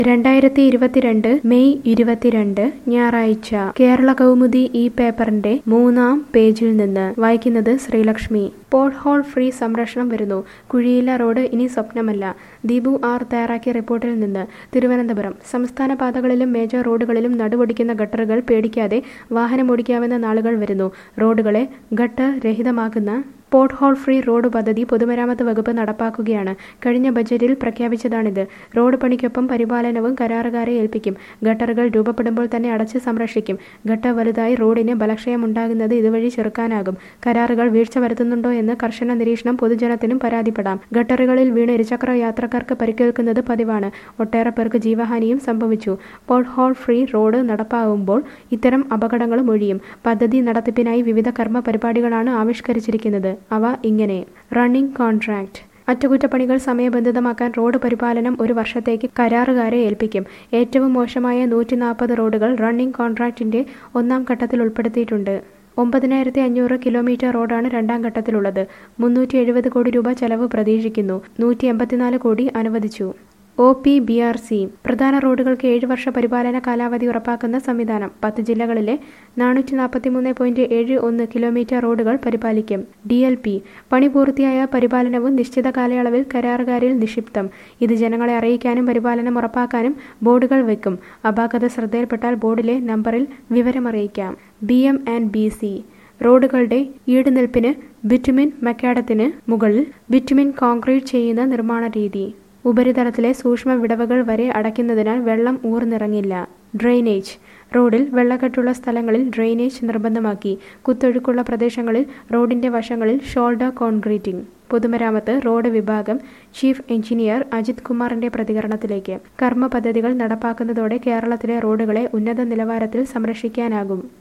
രണ്ടായിരത്തി ഇരുപത്തിരണ്ട് മെയ് ഇരുപത്തിരണ്ട് ഞായറാഴ്ച കേരള കൗമുദി ഈ പേപ്പറിന്റെ മൂന്നാം പേജിൽ നിന്ന് വായിക്കുന്നത് ശ്രീലക്ഷ്മി പോട്ട് ഹോൾ ഫ്രീ സംരക്ഷണം വരുന്നു കുഴിയില റോഡ് ഇനി സ്വപ്നമല്ല ദീപു ആർ തയ്യാറാക്കിയ റിപ്പോർട്ടിൽ നിന്ന് തിരുവനന്തപുരം സംസ്ഥാന പാതകളിലും മേജർ റോഡുകളിലും നടുവൊടിക്കുന്ന ഗട്ടറുകൾ പേടിക്കാതെ വാഹനമോടിക്കാവുന്ന നാളുകൾ വരുന്നു റോഡുകളെ ഗട്ടർ രഹിതമാക്കുന്ന പോട്ട് ഹോൾ ഫ്രീ റോഡ് പദ്ധതി പൊതുമരാമത്ത് വകുപ്പ് നടപ്പാക്കുകയാണ് കഴിഞ്ഞ ബജറ്റിൽ പ്രഖ്യാപിച്ചതാണിത് റോഡ് പണിക്കൊപ്പം പരിപാലനവും കരാറുകാരെ ഏൽപ്പിക്കും ഗട്ടറുകൾ രൂപപ്പെടുമ്പോൾ തന്നെ അടച്ച് സംരക്ഷിക്കും ഗട്ടർ വലുതായി റോഡിന് ബലക്ഷയമുണ്ടാകുന്നത് ഇതുവഴി ചെറുക്കാനാകും കരാറുകൾ വീഴ്ച വരുത്തുന്നുണ്ടോ എന്ന് കർശന നിരീക്ഷണം പൊതുജനത്തിനും പരാതിപ്പെടാം ഗട്ടറുകളിൽ വീണ് ഇരുചക്ര യാത്രക്കാർക്ക് പരിക്കേൽക്കുന്നത് പതിവാണ് ഒട്ടേറെ പേർക്ക് ജീവഹാനിയും സംഭവിച്ചു പോട്ട് ഹോൾ ഫ്രീ റോഡ് നടപ്പാവുമ്പോൾ ഇത്തരം അപകടങ്ങളും ഒഴിയും പദ്ധതി നടത്തിപ്പിനായി വിവിധ കർമ്മ പരിപാടികളാണ് ആവിഷ്കരിച്ചിരിക്കുന്നത് അവ ഇങ്ങനെ റണ്ണിംഗ് കോൺട്രാക്ട് അറ്റകുറ്റപ്പണികൾ സമയബന്ധിതമാക്കാൻ റോഡ് പരിപാലനം ഒരു വർഷത്തേക്ക് കരാറുകാരെ ഏൽപ്പിക്കും ഏറ്റവും മോശമായ നൂറ്റി നാൽപ്പത് റോഡുകൾ റണ്ണിംഗ് കോൺട്രാക്റ്റിന്റെ ഒന്നാം ഘട്ടത്തിൽ ഉൾപ്പെടുത്തിയിട്ടുണ്ട് ഒമ്പതിനായിരത്തി അഞ്ഞൂറ് കിലോമീറ്റർ റോഡാണ് രണ്ടാം ഘട്ടത്തിലുള്ളത് മുന്നൂറ്റി എഴുപത് കോടി രൂപ ചെലവ് പ്രതീക്ഷിക്കുന്നു നൂറ്റി എൺപത്തിനാല് കോടി അനുവദിച്ചു O P B R C പ്രധാന റോഡുകൾക്ക് ഏഴ് വർഷ പരിപാലന കാലാവധി ഉറപ്പാക്കുന്ന സംവിധാനം പത്ത് ജില്ലകളിലെ നാനൂറ്റി നാൽപ്പത്തി മൂന്ന് പോയിന്റ് ഏഴ് ഒന്ന് കിലോമീറ്റർ റോഡുകൾ പരിപാലിക്കും ഡി എൽ പി പണി പൂർത്തിയായ പരിപാലനവും നിശ്ചിത കാലയളവിൽ കരാറുകാരിൽ നിക്ഷിപ്തം ഇത് ജനങ്ങളെ അറിയിക്കാനും പരിപാലനം ഉറപ്പാക്കാനും ബോർഡുകൾ വെക്കും അപാകത ശ്രദ്ധയിൽപ്പെട്ടാൽ ബോർഡിലെ നമ്പറിൽ വിവരമറിയിക്കാം B M and B C റോഡുകളുടെ ഈടുനിൽപ്പിന് ബിറ്റുമിൻ മക്കാഡത്തിന് മുകളിൽ ബിറ്റുമിൻ കോൺക്രീറ്റ് ചെയ്യുന്ന നിർമ്മാണ രീതി ഉപരിതലത്തിലെ സൂക്ഷ്മ വിടവുകൾ വരെ അടയ്ക്കുന്നതിനാൽ വെള്ളം ഊർന്നിറങ്ങില്ല ഡ്രെയിനേജ് റോഡിൽ വെള്ളക്കെട്ടുള്ള സ്ഥലങ്ങളിൽ ഡ്രെയിനേജ് നിർബന്ധമാക്കി കുത്തൊഴുക്കുള്ള പ്രദേശങ്ങളിൽ റോഡിന്റെ വശങ്ങളിൽ ഷോൾഡർ കോൺക്രീറ്റിംഗ് പൊതുമരാമത്ത് റോഡ് വിഭാഗം ചീഫ് എഞ്ചിനീയർ അജിത് കുമാറിന്റെ പ്രതികരണത്തിലേക്ക് കർമ്മ പദ്ധതികൾ നടപ്പാക്കുന്നതോടെ കേരളത്തിലെ റോഡുകളെ ഉന്നത നിലവാരത്തിൽ സംരക്ഷിക്കാനാകും